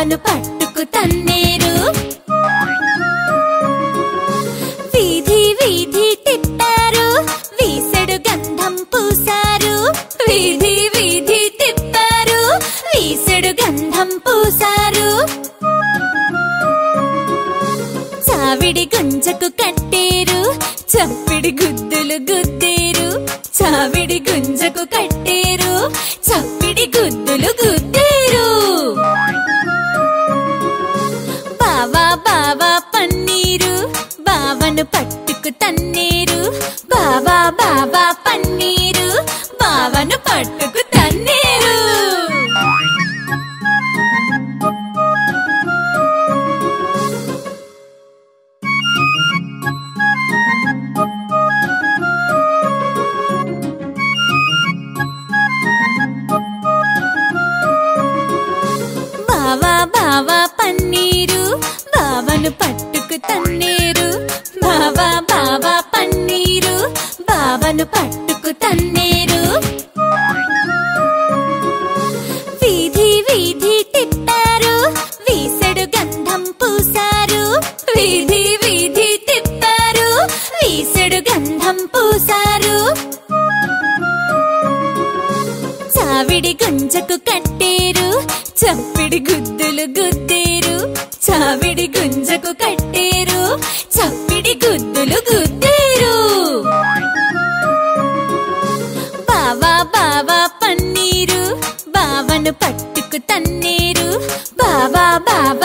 బావను పట్టుకు తన్నేరు వీధి వీధి తిప్పారు వీసెడు గంధం పూసారు వీధి వీధి తిప్పారు వీసెడు గంధం పూసారు చావిడి గుంజకు కట్టేరు చప్పిడి గుద్దులు గుద్దేరు చావిడి గుంజకు కట్టేరు చప్పిడి గుద్దులు గుద్దేరు బావా బావా పన్నీరు బావను పట్టుకు తన్నేరు బావా బావా పన్నీరు బావను పట్టుకు తన్నేరు బావా బావా పన్నీరు బావను పట్టుకు తన్నేరు బావా బావా పన్నీరు బావను పట్టుకు తన్నేరు వీధి వీధి తిప్పారు వీసెడు గంధం పూసారు వీధి వీధి తిప్పారు వీసెడు గంధం పూసారు చావిడి గుంజకు కట్టేరు చప్పిడి గుద్దులు గుద్దేరు చావిడి గుంజకు కట్టేరు చప్పిడి గుద్దులు గుద్దేరు బావా బావా పన్నీరు బావను పట్టుకు తన్నేరు బావా బావా